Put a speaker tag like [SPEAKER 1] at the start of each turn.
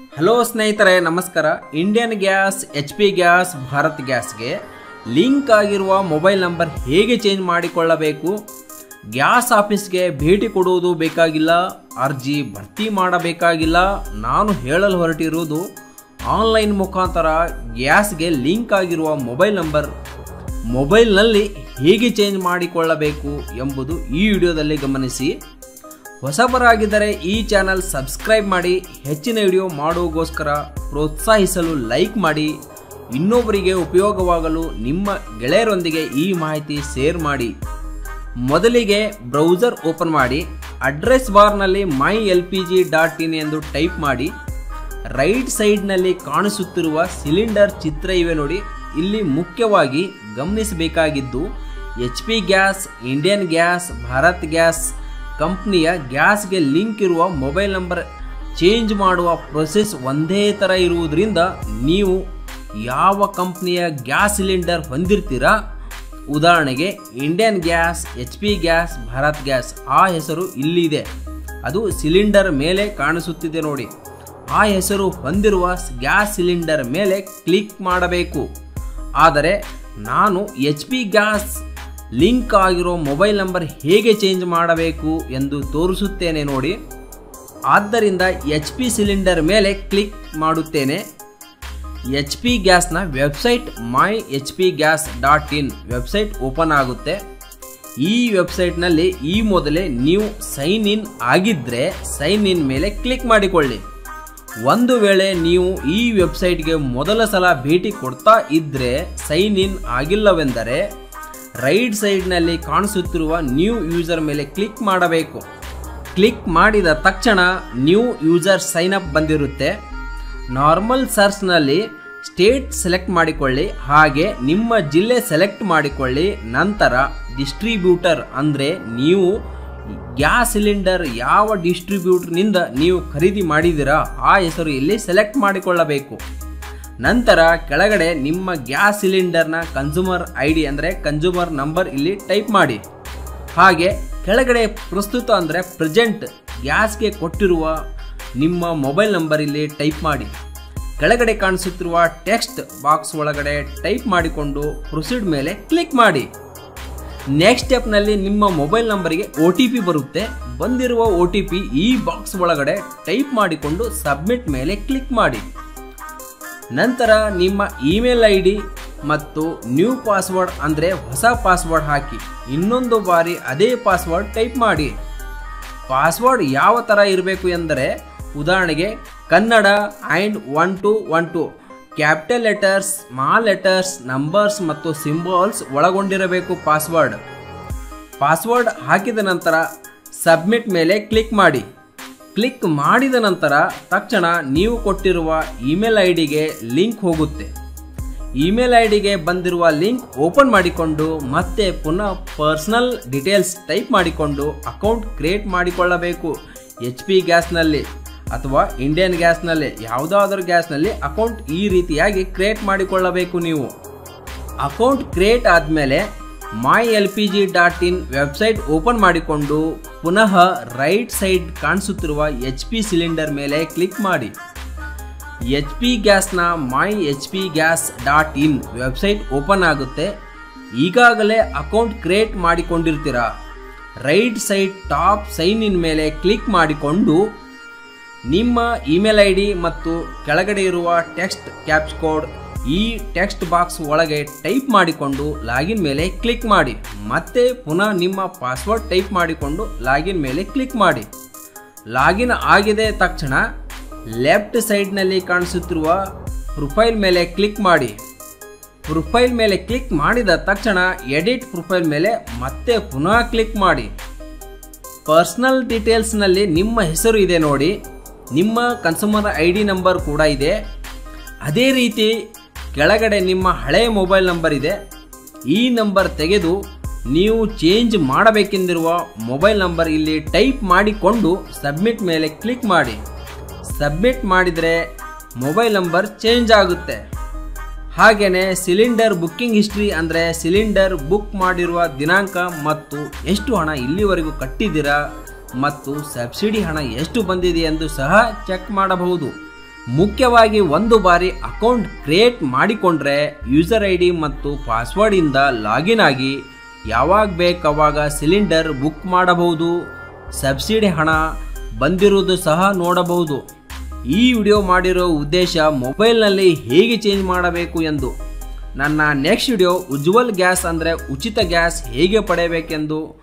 [SPEAKER 1] hello ಸ್ನೇಹಿತರೆ ನಮಸ್ಕಾರ Indian gas H P gas Bharat ಗ್ಯಾಸ್ಗೆ ಲಿಂಕ್ ಆಗಿರುವ ಮೊಬೈಲ್ ನಂಬರ್ ಹೇಗೆ ಚೇಂಜ್ ಮಾಡಿಕೊಳ್ಳಬೇಕು ಗ್ಯಾಸ್ ಆಫೀಸ್ಗೆ ಭೇಟಿ ಕೊಡುವುದು ಬೇಕಾಗಿಲ್ಲ ಅರ್ಜಿ ಭರ್ತಿ ಮಾಡಬೇಕಾಗಿಲ್ಲ ನಾನು ಹೇಳಲು ಹೊರಟಿರುವುದು ಆನ್ಲೈನ್ ಮುಖಾಂತರ ಗ್ಯಾಸ್ಗೆ ಲಿಂಕ್ ಆಗಿರುವ ಮೊಬೈಲ್ ನಂಬರ್ ಮೊಬೈಲ್ನಲ್ಲಿ ಹೇಗೆ ಚೇಂಜ್ ಮಾಡಿಕೊಳ್ಳಬೇಕು ಎಂಬುದು ಈ ವಿಡಿಯೋದಲ್ಲಿ ಗಮನಿಸಿ ಹೊಸಬರಾಗಿದ್ದರೆ ಈ ಚಾನಲ್ ಸಬ್ಸ್ಕ್ರೈಬ್ ಮಾಡಿ ಹೆಚ್ಚಿನ ವಿಡಿಯೋ ಮಾಡುವಗೋಸ್ಕರ ಪ್ರೋತ್ಸಾಹಿಸಲು ಲೈಕ್ ಮಾಡಿ ಇನ್ನೊಬ್ಬರಿಗೆ ಉಪಯೋಗವಾಗಲು ನಿಮ್ಮ ಗೆಳೆಯರೊಂದಿಗೆ ಈ ಮಾಹಿತಿ ಶೇರ್ ಮಾಡಿ ಮೊದಲಿಗೆ ಬ್ರೌಸರ್ ಓಪನ್ ಮಾಡಿ ಅಡ್ರೆಸ್ ಬಾರ್ನಲ್ಲಿ my L P G dot in ಎಂದು ಟೈಪ್ ಮಾಡಿ ರೈಟ್ ಸೈಡ್ನಲ್ಲಿ ಕಾಣಿಸುತ್ತಿರುವ ಸಿಲಿಂಡರ್ ಚಿತ್ರ ಇವೆ ನೋಡಿ ಇಲ್ಲಿ ಮುಖ್ಯವಾಗಿ ಗಮನಿಸಬೇಕಾಗಿದ್ದು H P gas Indian gas Bharat gas ಕಂಪ್ನಿಯ ಗ್ಯಾಸ್ಗೆ ಲಿಂಕ್ ಇರುವ ಮೊಬೈಲ್ ನಂಬರ್ ಚೇಂಜ್ ಮಾಡುವ ಪ್ರೊಸೆಸ್ ಒಂದೇ ಥರ ಇರುವುದರಿಂದ ನೀವು ಯಾವ ಕಂಪ್ನಿಯ ಗ್ಯಾಸ್ ಸಿಲಿಂಡರ್ ಹೊಂದಿರ್ತೀರಾ ಉದಾಹರಣೆಗೆ Indian gas H P gas Bharat gas ಆ ಹೆಸರು ಇಲ್ಲಿದೆ ಅದು ಸಿಲಿಂಡರ್ ಮೇಲೆ ಕಾಣಿಸುತ್ತಿದೆ ನೋಡಿ ಆ ಹೆಸರು ಹೊಂದಿರುವ ಗ್ಯಾಸ್ ಸಿಲಿಂಡರ್ ಮೇಲೆ ಕ್ಲಿಕ್ ಮಾಡಬೇಕು ಆದರೆ ನಾನು ಎಚ್ ಪಿ ಗ್ಯಾಸ್ ಲಿಂಕ್ ಆಗಿರೋ ಮೊಬೈಲ್ ನಂಬರ್ ಹೇಗೆ ಚೇಂಜ್ ಮಾಡಬೇಕು ಎಂದು ತೋರಿಸುತ್ತೇನೆ ನೋಡಿ ಆದ್ದರಿಂದ ಎಚ್ ಪಿ ಸಿಲಿಂಡರ್ ಮೇಲೆ ಕ್ಲಿಕ್ ಮಾಡುತ್ತೇನೆ ಎಚ್ ಪಿ ಗ್ಯಾಸ್ನ website my H P gas dot in website open ಆಗುತ್ತೆ ಈ ವೆಬ್ಸೈಟ್ನಲ್ಲಿ ಈ ಮೊದಲೇ ನೀವು ಸೈನ್ ಇನ್ ಆಗಿದ್ದರೆ ಸೈನ್ ಇನ್ ಮೇಲೆ ಕ್ಲಿಕ್ ಮಾಡಿಕೊಳ್ಳಿ ಒಂದು ವೇಳೆ ನೀವು ಈ ವೆಬ್ಸೈಟ್ಗೆ ಮೊದಲ ಸಲ ಭೇಟಿ ಕೊಡ್ತಾ ಇದ್ದರೆ ಸೈನ್ ಇನ್ ಆಗಿಲ್ಲವೆಂದರೆ ರೈಟ್ ಸೈಡ್ನಲ್ಲಿ ಕಾಣಿಸುತ್ತಿರುವ ನ್ಯೂ ಯೂಸರ್ ಮೇಲೆ ಕ್ಲಿಕ್ ಮಾಡಬೇಕು ಕ್ಲಿಕ್ ಮಾಡಿದ ತಕ್ಷಣ ನ್ಯೂ ಯೂಸರ್ ಸೈನ್ ಅಪ್ ಬಂದಿರುತ್ತೆ ನಾರ್ಮಲ್ ಸರ್ಚ್ನಲ್ಲಿ ಸ್ಟೇಟ್ ಸೆಲೆಕ್ಟ್ ಮಾಡಿಕೊಳ್ಳಿ ಹಾಗೆ ನಿಮ್ಮ ಜಿಲ್ಲೆ ಸೆಲೆಕ್ಟ್ ಮಾಡಿಕೊಳ್ಳಿ ನಂತರ ಡಿಸ್ಟ್ರಿಬ್ಯೂಟರ್ ಅಂದರೆ ನೀವು ಗ್ಯಾಸ್ ಸಿಲಿಂಡರ್ ಯಾವ ಡಿಸ್ಟ್ರಿಬ್ಯೂಟರ್ನಿಂದ ನೀವು ಖರೀದಿ ಮಾಡಿದ್ದೀರಾ ಆ ಹೆಸರು ಇಲ್ಲಿ ಸೆಲೆಕ್ಟ್ ಮಾಡಿಕೊಳ್ಳಬೇಕು ನಂತರ ಕೆಳಗಡೆ ನಿಮ್ಮ ಗ್ಯಾಸ್ ಸಿಲಿಂಡರ್ನ ಕನ್ಸ್ಯೂಮರ್ ಐ ಡಿ ಅಂದರೆ ಕನ್ಸ್ಯೂಮರ್ ನಂಬರ್ ಇಲ್ಲಿ ಟೈಪ್ ಮಾಡಿ ಹಾಗೆ ಕೆಳಗಡೆ ಪ್ರಸ್ತುತ ಅಂದರೆ ಪ್ರೆಸೆಂಟ್ ಗ್ಯಾಸ್ಗೆ ಕೊಟ್ಟಿರುವ ನಿಮ್ಮ ಮೊಬೈಲ್ ನಂಬರ್ ಇಲ್ಲಿ ಟೈಪ್ ಮಾಡಿ ಕೆಳಗಡೆ ಕಾಣಿಸುತ್ತಿರುವ ಟೆಕ್ಸ್ಟ್ ಬಾಕ್ಸ್ ಒಳಗಡೆ ಟೈಪ್ ಮಾಡಿಕೊಂಡು ಪ್ರೊಸೀಡ್ ಮೇಲೆ ಕ್ಲಿಕ್ ಮಾಡಿ ನೆಕ್ಸ್ಟ್ ಸ್ಟೆಪ್ನಲ್ಲಿ ನಿಮ್ಮ ಮೊಬೈಲ್ ನಂಬರಿಗೆ ಒ ಟಿ ಪಿ ಬರುತ್ತೆ ಬಂದಿರುವ ಒ ಟಿ ಪಿ ಈ ಬಾಕ್ಸ್ ಒಳಗಡೆ ಟೈಪ್ ಮಾಡಿಕೊಂಡು ಸಬ್ಮಿಟ್ ಮೇಲೆ ಕ್ಲಿಕ್ ಮಾಡಿ ನಂತರ ನಿಮ್ಮ ಇಮೇಲ್ ಐ ಡಿ ಮತ್ತು ನ್ಯೂ ಪಾಸ್ವರ್ಡ್ ಅಂದರೆ ಹೊಸ ಪಾಸ್ವರ್ಡ್ ಹಾಕಿ ಇನ್ನೊಂದು ಬಾರಿ ಅದೇ ಪಾಸ್ವರ್ಡ್ ಟೈಪ್ ಮಾಡಿ ಪಾಸ್ವರ್ಡ್ ಯಾವ ಥರ ಇರಬೇಕು ಎಂದರೆ ಉದಾಹರಣೆಗೆ Kannada and one two one two capital letters small letters numbers ಮತ್ತು ಸಿಂಬಲ್ಸ್ ಒಳಗೊಂಡಿರಬೇಕು ಪಾಸ್ವರ್ಡ್ ಪಾಸ್ವರ್ಡ್ ಹಾಕಿದ ನಂತರ ಸಬ್ಮಿಟ್ ಮೇಲೆ ಕ್ಲಿಕ್ ಮಾಡಿ ಕ್ಲಿಕ್ ಮಾಡಿದ ನಂತರ ತಕ್ಷಣ ನೀವು ಕೊಟ್ಟಿರುವ ಇಮೇಲ್ ಐ ಡಿಗೆ ಲಿಂಕ್ ಹೋಗುತ್ತೆ ಇಮೇಲ್ ಐ ಡಿಗೆ ಬಂದಿರುವ ಲಿಂಕ್ ಓಪನ್ ಮಾಡಿಕೊಂಡು ಮತ್ತೆ ಪುನಃ ಪರ್ಸನಲ್ ಡೀಟೇಲ್ಸ್ ಟೈಪ್ ಮಾಡಿಕೊಂಡು ಅಕೌಂಟ್ ಕ್ರಿಯೇಟ್ ಮಾಡಿಕೊಳ್ಳಬೇಕು ಎಚ್ ಪಿ ಗ್ಯಾಸ್ನಲ್ಲಿ ಅಥವಾ ಇಂಡಿಯನ್ ಗ್ಯಾಸ್ನಲ್ಲಿ ಯಾವುದಾದ್ರೂ ಗ್ಯಾಸ್ನಲ್ಲಿ ಅಕೌಂಟ್ ಈ ರೀತಿಯಾಗಿ ಕ್ರಿಯೇಟ್ ಮಾಡಿಕೊಳ್ಳಬೇಕು ನೀವು ಅಕೌಂಟ್ ಕ್ರಿಯೇಟ್ ಆದಮೇಲೆ my L P G dot in website open ಮಾಡಿಕೊಂಡು ಪುನಃ ರೈಟ್ ಸೈಡ್ ಕಾಣಿಸುತ್ತಿರುವ ಎಚ್ ಪಿ ಸಿಲಿಂಡರ್ ಮೇಲೆ ಕ್ಲಿಕ್ ಮಾಡಿ ಎಚ್ ಪಿ ಗ್ಯಾಸ್ನ my H P gas dot in website open ಆಗುತ್ತೆ ಈಗಾಗಲೇ ಅಕೌಂಟ್ ಕ್ರಿಯೇಟ್ ಮಾಡಿಕೊಂಡಿರ್ತೀರಾ right side top sign in ಮೇಲೆ ಕ್ಲಿಕ್ ಮಾಡಿಕೊಂಡು ನಿಮ್ಮ ಇಮೇಲ್ ಐ ಡಿ ಮತ್ತು ಕೆಳಗಡೆ ಇರುವ ಟೆಕ್ಸ್ಟ್ ಕ್ಯಾಪ್ಸ್ ಕೋಡ್ ಈ ಟೆಕ್ಸ್ಟ್ ಬಾಕ್ಸ್ ಒಳಗೆ ಟೈಪ್ ಮಾಡಿಕೊಂಡು ಲಾಗಿನ್ ಮೇಲೆ ಕ್ಲಿಕ್ ಮಾಡಿ ಮತ್ತೆ ಪುನಃ ನಿಮ್ಮ ಪಾಸ್ವರ್ಡ್ ಟೈಪ್ ಮಾಡಿಕೊಂಡು ಲಾಗಿನ್ ಮೇಲೆ ಕ್ಲಿಕ್ ಮಾಡಿ ಲಾಗಿನ್ ಆಗಿದೆ ತಕ್ಷಣ ಲೆಫ್ಟ್ ಸೈಡ್ನಲ್ಲಿ ಕಾಣಿಸುತ್ತಿರುವ ಪ್ರೊಫೈಲ್ ಮೇಲೆ ಕ್ಲಿಕ್ ಮಾಡಿ ಪ್ರೊಫೈಲ್ ಮೇಲೆ ಕ್ಲಿಕ್ ಮಾಡಿದ ತಕ್ಷಣ ಎಡಿಟ್ ಪ್ರೊಫೈಲ್ ಮೇಲೆ ಮತ್ತೆ ಪುನಃ ಕ್ಲಿಕ್ ಮಾಡಿ ಪರ್ಸನಲ್ ಡೀಟೇಲ್ಸ್ನಲ್ಲಿ ನಿಮ್ಮ ಹೆಸರು ಇದೆ ನೋಡಿ ನಿಮ್ಮ ಕನ್ಸ್ಯೂಮರ್ ಐ ಡಿ ನಂಬರ್ ಕೂಡ ಇದೆ ಅದೇ ರೀತಿ ಕೆಳಗಡೆ ನಿಮ್ಮ ಹಳೆಯ ಮೊಬೈಲ್ ನಂಬರ್ ಇದೆ ಈ ನಂಬರ್ ತೆಗೆದು ನೀವು ಚೇಂಜ್ ಮಾಡಬೇಕೆಂದಿರುವ ಮೊಬೈಲ್ ನಂಬರ್ ಇಲ್ಲಿ ಟೈಪ್ ಮಾಡಿಕೊಂಡು ಸಬ್ಮಿಟ್ ಮೇಲೆ ಕ್ಲಿಕ್ ಮಾಡಿ ಸಬ್ಮಿಟ್ ಮಾಡಿದರೆ ಮೊಬೈಲ್ ನಂಬರ್ ಚೇಂಜ್ ಆಗುತ್ತೆ ಹಾಗೆಯೇ ಸಿಲಿಂಡರ್ ಬುಕ್ಕಿಂಗ್ ಹಿಸ್ಟ್ರಿ ಅಂದರೆ ಸಿಲಿಂಡರ್ ಬುಕ್ ಮಾಡಿರುವ ದಿನಾಂಕ ಮತ್ತು ಎಷ್ಟು ಹಣ ಇಲ್ಲಿವರೆಗೂ ಕಟ್ಟಿದ್ದೀರಾ ಮತ್ತು ಸಬ್ಸಿಡಿ ಹಣ ಎಷ್ಟು ಬಂದಿದೆ ಎಂದು ಸಹ ಚೆಕ್ ಮಾಡಬಹುದು ಮುಖ್ಯವಾಗಿ ಒಂದು ಬಾರಿ ಅಕೌಂಟ್ ಕ್ರಿಯೇಟ್ ಮಾಡಿಕೊಂಡ್ರೆ ಯೂಸರ್ ಐ ಡಿ ಮತ್ತು ಪಾಸ್ವರ್ಡಿಂದ ಲಾಗಿನ್ ಆಗಿ ಯಾವಾಗ ಬೇಕಾವಾಗ ಸಿಲಿಂಡರ್ ಬುಕ್ ಮಾಡಬಹುದು ಸಬ್ಸಿಡಿ ಹಣ ಬಂದಿರುವುದು ಸಹ ನೋಡಬಹುದು ಈ ವಿಡಿಯೋ ಮಾಡಿರೋ ಉದ್ದೇಶ ಮೊಬೈಲ್ನಲ್ಲಿ ಹೇಗೆ ಚೇಂಜ್ ಮಾಡಬೇಕು ಎಂದು ನನ್ನ ನೆಕ್ಸ್ಟ್ ವಿಡಿಯೋ ಉಜ್ವಲ್ ಗ್ಯಾಸ್ ಅಂದರೆ ಉಚಿತ ಗ್ಯಾಸ್ ಹೇಗೆ ಪಡೆಯಬೇಕೆಂದು